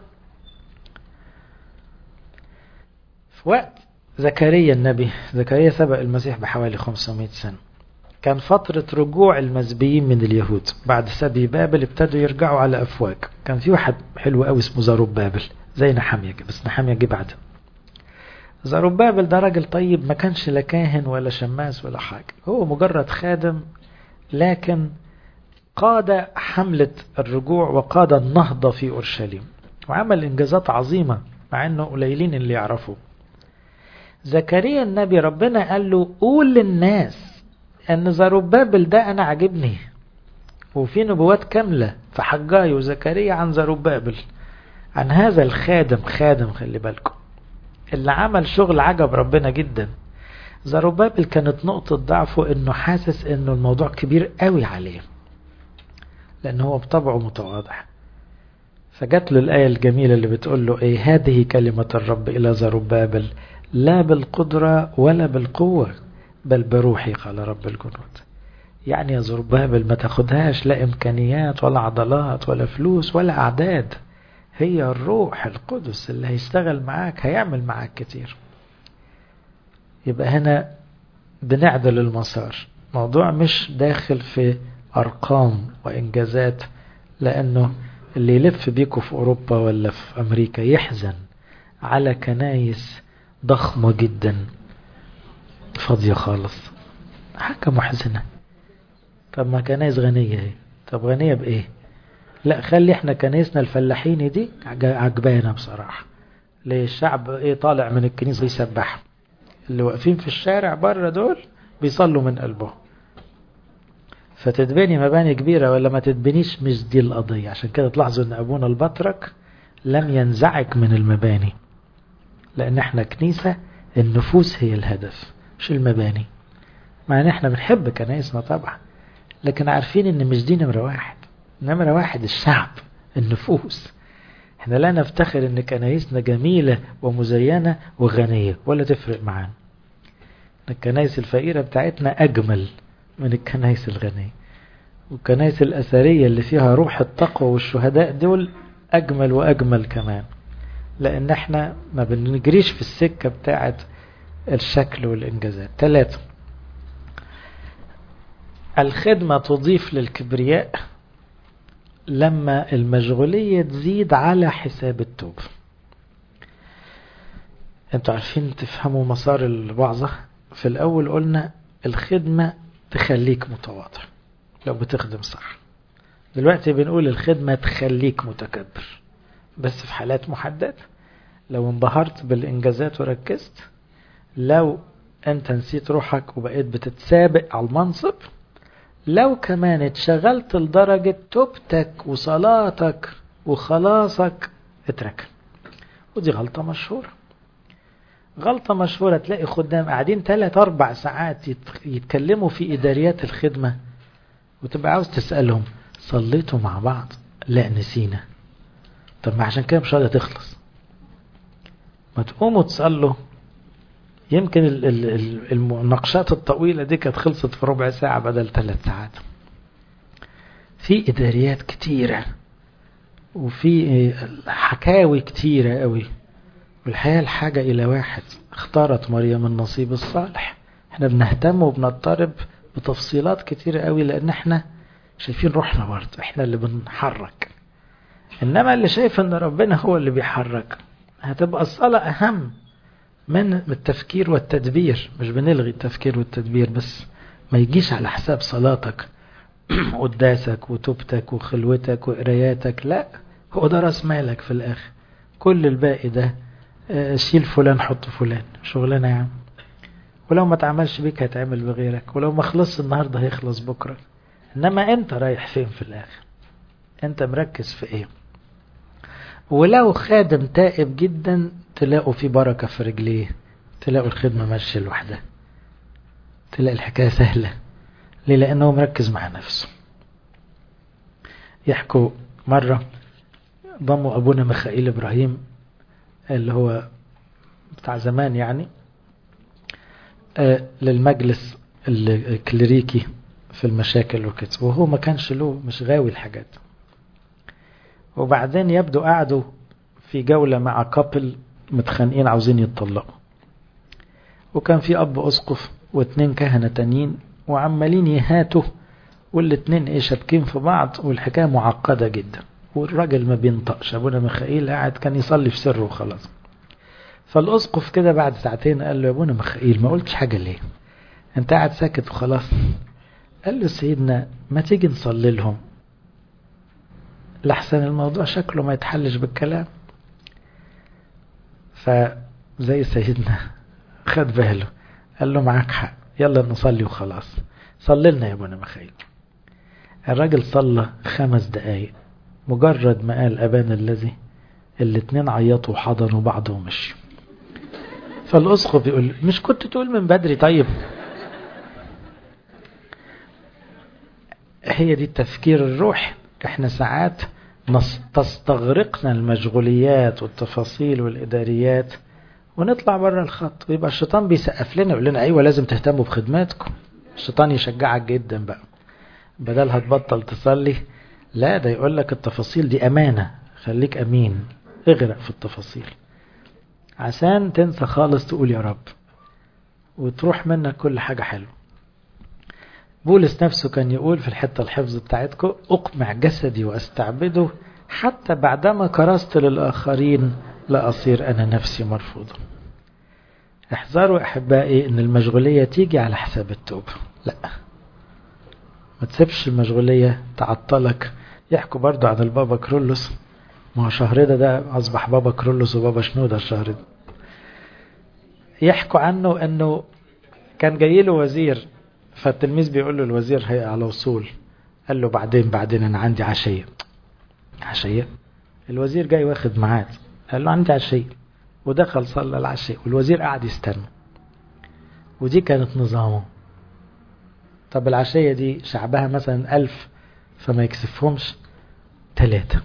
في وقت زكريا النبي زكريا سبق المسيح بحوالي 500 سنة كان فترة رجوع المزبيين من اليهود بعد سبي بابل ابتدوا يرجعوا على أفواج كان في واحد حلو قوي اسمه زاروب بابل زي نحامية بس نحامية جه بعده زاروب بابل ده راجل طيب ما كانش لا كاهن ولا شماس ولا حاجة هو مجرد خادم لكن قاد حملة الرجوع وقاد النهضة في أورشليم وعمل إنجازات عظيمة مع أنه قليلين اللي يعرفوا زكريا النبي ربنا قال له قول للناس ان زروبابل ده انا عاجبني وفي نبوات كاملة في حجاي وزكريا عن زروبابل عن هذا الخادم خادم خلي بالكم اللي عمل شغل عجب ربنا جدا زروبابل كانت نقطة ضعفه انه حاسس انه الموضوع كبير قوي عليه لان هو بطبعه متواضع فجات له الآية الجميلة اللي بتقول له ايه هذه كلمة الرب إلى زروبابل لا بالقدرة ولا بالقوة بل بروحي قال رب الجنود يعني يا زربابل ما تاخدهاش لا إمكانيات ولا عضلات ولا فلوس ولا أعداد هي الروح القدس اللي هيشتغل معاك هيعمل معاك كتير يبقى هنا بنعدل المسار موضوع مش داخل في أرقام وإنجازات لأنه اللي يلف بيكوا في أوروبا ولا في أمريكا يحزن على كنايس ضخمة جدا فاضية خالص حاجة محزنة طب ما كنايس غنية اهي طب غنية بإيه لا خلي احنا كنايسنا الفلاحين دي عجبانا بصراحة ليه الشعب ايه طالع من الكنيسة يسبح اللي واقفين في الشارع بره دول بيصلوا من قلبهم فتتبني مباني كبيرة ولا ما تتبنيش مش دي القضية عشان كده تلاحظوا ان ابونا البطرك لم ينزعج من المباني لان احنا كنيسة النفوس هي الهدف مش المباني مع ان احنا بنحب كنايسنا طبعا لكن عارفين ان مش دي نمرة واحد نمرة واحد الشعب النفوس احنا لا نفتخر ان كنايسنا جميلة ومزينة وغنية ولا تفرق معانا الكنايس الفقيرة بتاعتنا اجمل من الكنايس الغنية والكنايس الأثرية اللي فيها روح التقوى والشهداء دول أجمل وأجمل كمان لأن احنا ما بنجريش في السكة بتاعت الشكل والإنجازات ثلاثة الخدمة تضيف للكبرياء لما المشغولية تزيد على حساب التوب انتوا عارفين تفهموا مسار الوعظة في الأول قلنا الخدمة تخليك متواضع لو بتخدم صح دلوقتي بنقول الخدمة تخليك متكبر بس في حالات محددة لو انبهرت بالإنجازات وركزت لو أنت نسيت روحك وبقيت بتتسابق على المنصب لو كمان اتشغلت لدرجة توبتك وصلاتك وخلاصك اترك ودي غلطة مشهورة غلطة مشهورة تلاقي خدام قاعدين ثلاث أربع ساعات يتكلموا في إداريات الخدمة وتبقى عاوز تسألهم صليتوا مع بعض لا نسينا طب ما عشان كده مش راضية تخلص ما تقوموا تصلوا يمكن المناقشات الطويلة دي كانت خلصت في ربع ساعة بدل ثلاث ساعات في إداريات كتيرة وفي حكاوي كتيرة قوي والحقيقة الحاجة إلى واحد اختارت مريم النصيب الصالح احنا بنهتم وبنضطرب بتفصيلات كتيرة قوي لأن احنا شايفين روحنا برضه احنا اللي بنحرك إنما اللي شايف إن ربنا هو اللي بيحرك هتبقى الصلاة أهم من التفكير والتدبير مش بنلغي التفكير والتدبير بس ما يجيش على حساب صلاتك قداسك وتوبتك وخلوتك وقراياتك لا هو ده راس مالك في الآخر كل الباقي ده شيل فلان حط فلان شغلانة يا عم ولو ما تعملش بيك هيتعمل بغيرك ولو ما خلص النهاردة هيخلص بكرة إنما أنت رايح فين في الآخر أنت مركز في إيه ولو خادم تائب جدا تلاقوا في بركة في رجليه تلاقوا الخدمة ماشية لوحدها تلاقي الحكاية سهلة ليه لأنه مركز مع نفسه يحكوا مرة ضموا أبونا ميخائيل إبراهيم اللي هو بتاع زمان يعني للمجلس الكليريكي في المشاكل وكده وهو ما كانش له مش غاوي الحاجات وبعدين يبدو قعدوا في جولة مع كابل متخانقين عاوزين يتطلقوا وكان في أب أسقف واتنين كهنة تانيين وعمالين يهاتوا والاتنين ايه شابكين في بعض والحكاية معقدة جدا والراجل ما بينطقش ابونا ميخائيل قاعد كان يصلي في سره وخلاص فالاسقف كده بعد ساعتين قال له يا ابونا ميخائيل ما قلتش حاجة ليه انت قاعد ساكت وخلاص قال له سيدنا ما تيجي نصلي لهم لحسن الموضوع شكله ما يتحلش بالكلام فزي سيدنا خد باله قال له معاك حق يلا نصلي وخلاص صلي لنا يا ابونا مخيل الراجل صلى خمس دقايق مجرد ما قال أبان الذي الاتنين عيطوا وحضنوا بعض ومشوا فالأسقف يقول مش كنت تقول من بدري طيب هي دي التفكير الروحي احنا ساعات تستغرقنا المشغوليات والتفاصيل والإداريات ونطلع بره الخط ويبقى الشيطان بيسقف لنا يقول لنا ايوه لازم تهتموا بخدماتكم الشيطان يشجعك جدا بقى بدل هتبطل تصلي لا ده يقول لك التفاصيل دي امانه خليك امين اغرق في التفاصيل عشان تنسى خالص تقول يا رب وتروح منك كل حاجه حلوه بولس نفسه كان يقول في الحته الحفظ بتاعتكم اقمع جسدي واستعبده حتى بعدما كرست للاخرين لا أصير أنا نفسي مرفوضا احذروا أحبائي أن المشغولية تيجي على حساب التوبة لا ما تسيبش المشغولية تعطلك يحكوا برضو عن البابا كرولوس ما هو شهر ده ده أصبح بابا كرولوس وبابا شنودة الشهر ده يحكوا عنه أنه كان جاي له وزير فالتلميذ بيقول له الوزير هي على وصول قال له بعدين بعدين أنا عندي عشية عشية الوزير جاي واخد ميعاد قال له عندي عشية ودخل صلى العشية والوزير قعد يستنى ودي كانت نظامه طب العشية دي شعبها مثلا ألف فما يكسفهمش ثلاثة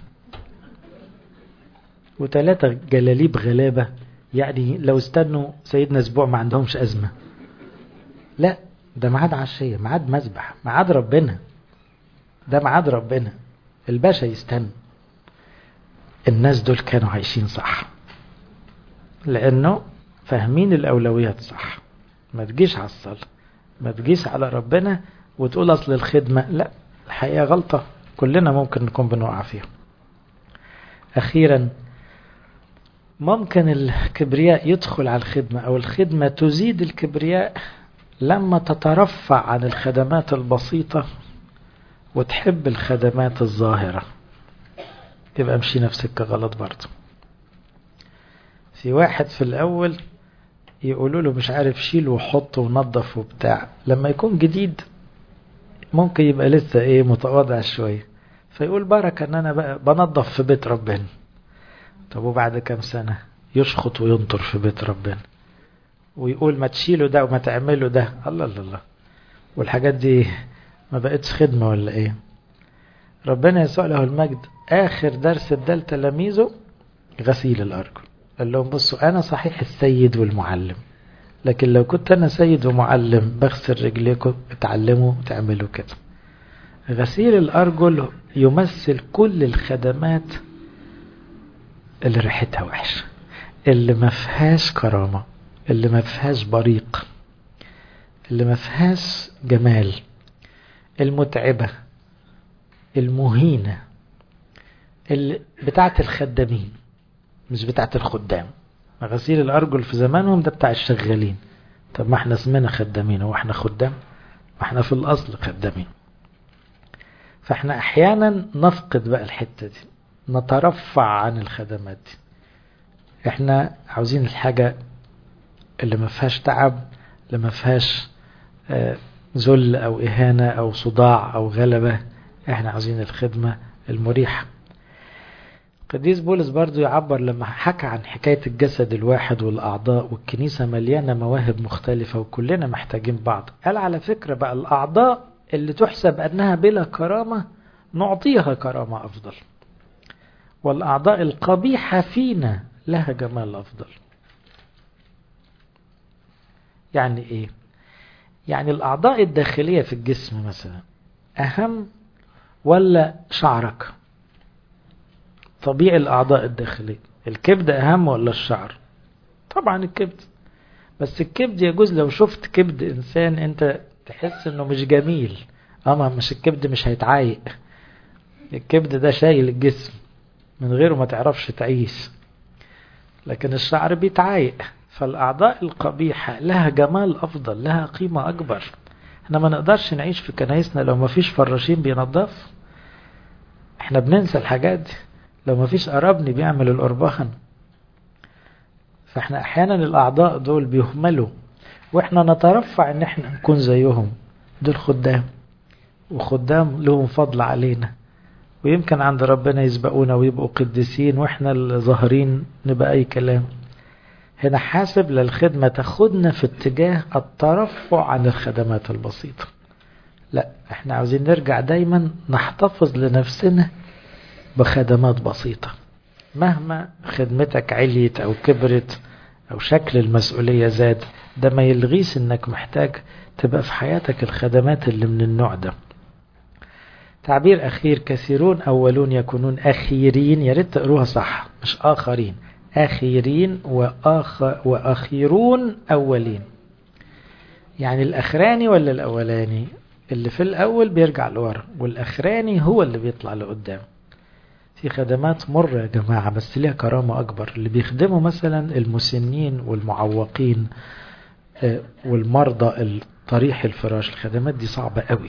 وثلاثة جلاليب غلابة يعني لو استنوا سيدنا أسبوع ما عندهمش أزمة لا ده ميعاد عشية ميعاد مذبح ميعاد ربنا ده ميعاد ربنا الباشا يستنى الناس دول كانوا عايشين صح لأنه فاهمين الأولويات صح ما تجيش على الصلاة ما تجيش على ربنا وتقول أصل الخدمة لا الحقيقة غلطة كلنا ممكن نكون بنقع فيها أخيرا ممكن الكبرياء يدخل على الخدمة أو الخدمة تزيد الكبرياء لما تترفع عن الخدمات البسيطة وتحب الخدمات الظاهرة تبقى مشينا في سكة غلط برضه في واحد في الأول يقولوا له مش عارف شيل وحط ونظف وبتاع لما يكون جديد ممكن يبقى لسه ايه متواضع شوية فيقول بركة ان انا بقى بنظف في بيت ربنا طب وبعد كام سنة يشخط وينطر في بيت ربنا ويقول ما تشيلوا ده وما تعملوا ده الله الله الله والحاجات دي ما بقتش خدمة ولا ايه ربنا يسوع له المجد اخر درس ادى لتلاميذه غسيل الارجل قال لهم بصوا انا صحيح السيد والمعلم لكن لو كنت انا سيد ومعلم بغسل رجليكم اتعلموا تعملوا كده غسيل الارجل يمثل كل الخدمات اللي ريحتها وحشه اللي ما فيهاش كرامه اللي ما فيهاش بريق اللي ما فيهاش جمال المتعبة المهينة اللي بتاعت الخدامين مش بتاعت الخدام غسيل الأرجل في زمانهم ده بتاع الشغالين طب ما احنا اسمنا خدامين هو احنا خدام ما احنا في الأصل خدامين فاحنا احيانا نفقد بقى الحتة دي نترفع عن الخدمات دي احنا عاوزين الحاجة اللي ما فيهاش تعب اللي ما فيهاش ذل او اهانة او صداع او غلبة احنا عاوزين الخدمة المريحة قديس بولس برضو يعبر لما حكى عن حكاية الجسد الواحد والأعضاء والكنيسة مليانة مواهب مختلفة وكلنا محتاجين بعض قال على فكرة بقى الأعضاء اللي تحسب أنها بلا كرامة نعطيها كرامة أفضل والأعضاء القبيحة فينا لها جمال أفضل يعني إيه يعني الأعضاء الداخلية في الجسم مثلا أهم ولا شعرك طبيعي الأعضاء الداخلية الكبد أهم ولا الشعر طبعا الكبد بس الكبد يجوز لو شفت كبد إنسان أنت تحس أنه مش جميل أما مش الكبد مش هيتعايق الكبد ده شايل الجسم من غيره ما تعرفش تعيش لكن الشعر بيتعايق فالأعضاء القبيحة لها جمال أفضل لها قيمة أكبر احنا ما نقدرش نعيش في كنايسنا لو ما فيش فراشين بينظف احنا بننسى الحاجات دي لو ما فيش قرابني بيعمل القربان فاحنا احيانا الاعضاء دول بيهملوا واحنا نترفع ان احنا نكون زيهم دول خدام وخدام لهم فضل علينا ويمكن عند ربنا يسبقونا ويبقوا قديسين واحنا الظاهرين نبقى اي كلام هنا حاسب للخدمة تاخدنا في اتجاه الترفع عن الخدمات البسيطة لا احنا عاوزين نرجع دايما نحتفظ لنفسنا بخدمات بسيطة مهما خدمتك عليت او كبرت او شكل المسؤولية زاد ده ما يلغيش انك محتاج تبقى في حياتك الخدمات اللي من النوع ده تعبير أخير كثيرون أولون يكونون أخيرين يا ريت تقروها صح مش آخرين أخيرين وآخ وأخيرون أولين يعني الأخراني ولا الأولاني اللي في الأول بيرجع لورا والأخراني هو اللي بيطلع لقدام في خدمات مرة يا جماعة بس ليها كرامة أكبر اللي بيخدموا مثلا المسنين والمعوقين والمرضى الطريح الفراش الخدمات دي صعبة قوي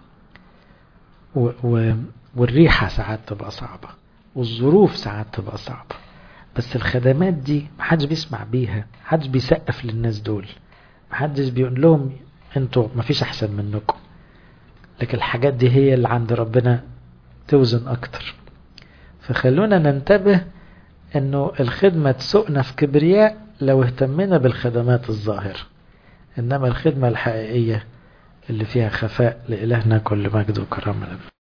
و و والريحة ساعات تبقى صعبة والظروف ساعات تبقى صعبة بس الخدمات دي محدش بيسمع بيها محدش بيسقف للناس دول محدش بيقول لهم انتوا مفيش احسن منكم لكن الحاجات دي هي اللي عند ربنا توزن اكتر فخلونا ننتبه انه الخدمة تسوقنا في كبرياء لو اهتمنا بالخدمات الظاهرة انما الخدمة الحقيقية اللي فيها خفاء لإلهنا كل مجد وكرامة